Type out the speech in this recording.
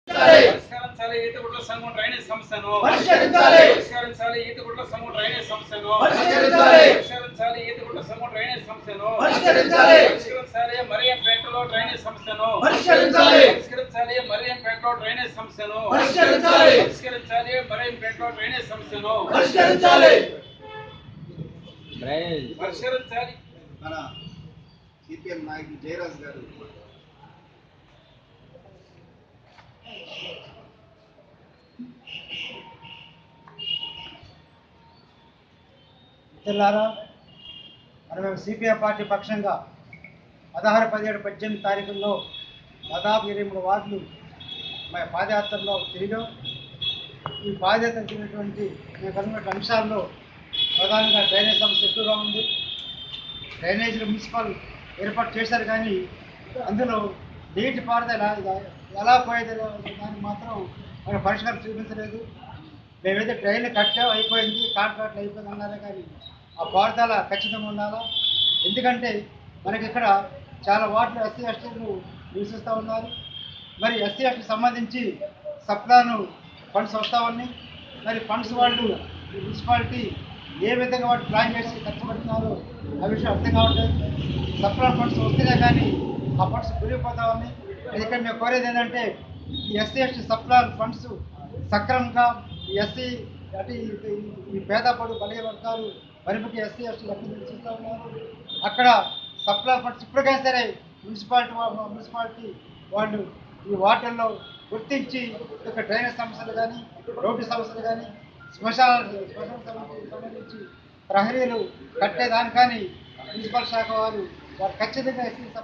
పరిష్కరించాలి ఈతగుడ్ల సంఘం డ్రైనేజ్ సమస్యను పరిష్కరించాలి. పరిష్కరించాలి ఈతగుడ్ల సంఘం డ్రైనేజ్ సమస్యను పరిష్కరించాలి. పరిష్కరించాలి ఈతగుడ్ల సంఘం డ్రైనేజ్ సమస్యను పరిష్కరించాలి. పరిష్కరించాలి మరియంపేటలో డ్రైనేజ్ సమస్యను పరిష్కరించాలి. పరిష్కరించాలి మరియంపేటలో డ్రైనేజ్ సమస్యను పరిష్కరించాలి. పరిష్కరించాలి మరియంపేటలో డ్రైనేజ్ సమస్యను పరిష్కరించాలి పరిష్కరించాలి మన సిపిఎం నాయకులు జయరాజ్ గారు మిత్రులారా మరి మేము సిపిఐ పార్టీ పక్షంగా పదహారు పదిహేడు పద్దెనిమిది తారీఖుల్లో దాదాపు ఇరవై మూడు వార్డులు మా పాదయాత్రలో తిరిగాం ఈ పాదయాత్ర తిరిగినటువంటి మేము కనుగొన్న అంశాల్లో ప్రధానంగా డ్రైనేజ్ సమస్య ఎక్కువగా ఉంది డ్రైనేజీలు మున్సిపల్ ఏర్పాటు చేశారు కానీ అందులో నీటి పారుదల ఎలా- ఎలా పోయేది దానికి మాత్రం మన పరిష్కారం చూపించలేదు మేమైతే ట్రైన్లు కట్టాం అయిపోయింది కాంట్రాక్ట్లు అయిపోయింది అన్నారే కానీ ఆ పారుదల ఖచ్చితంగా ఉండాలా ఎందుకంటే మనకి ఇక్కడ చాలా వార్డులు ఎస్సీ ఎస్టీలు నివసిస్తూ ఉన్నారు మరి ఎస్సీ ఎస్టీకి సంబంధించి సప్లాను ఫండ్స్ వస్తూ ఉన్నాయి మరి ఫండ్స్ వాళ్ళు ఈ మున్సిపాలిటీ ఏ విధంగా వాటి ప్లాన్ చేసి ఖర్చు పెడుతున్నారో ఆ విషయం అర్థం కావట్లేదు సప్లా ఫండ్స్ వస్తేనే కానీ ఆ ఫండ్స్ పెరిగిపోతా ఉన్నాయి ఇక్కడ మేము కోరేది ఏంటంటే ఈ ఎస్సీ ఎస్టీ సప్లా ఫండ్స్ సక్రమంగా ఈ ఎస్సీ అంటే ఈ- ఈ- ఈ పేద పడు బలియ వర్గాలు మరిముఖ్య ఎస్సీ ఎస్టీ ఎక్కడ నివసిస్తూ ఉన్నారు అక్కడ సప్లా ఫండ్స్ ఇప్పటికైనా సరే మున్సిపాలిటీ వా- మున్సిపాలిటీ వాళ్ళు ఈ వాటర్లో గుర్తించి ఒక డ్రైనేజ్ సమస్యలు కానీ రోడ్డు సమస్యలు కానీ శ్మశాన శ్మశాన సమస్యలకు సంబంధించి ప్రహరీలు కట్టేదాని కానీ మున్సిపల్ శాఖ వారు వారు ఖచ్చితంగా ఎస్సీ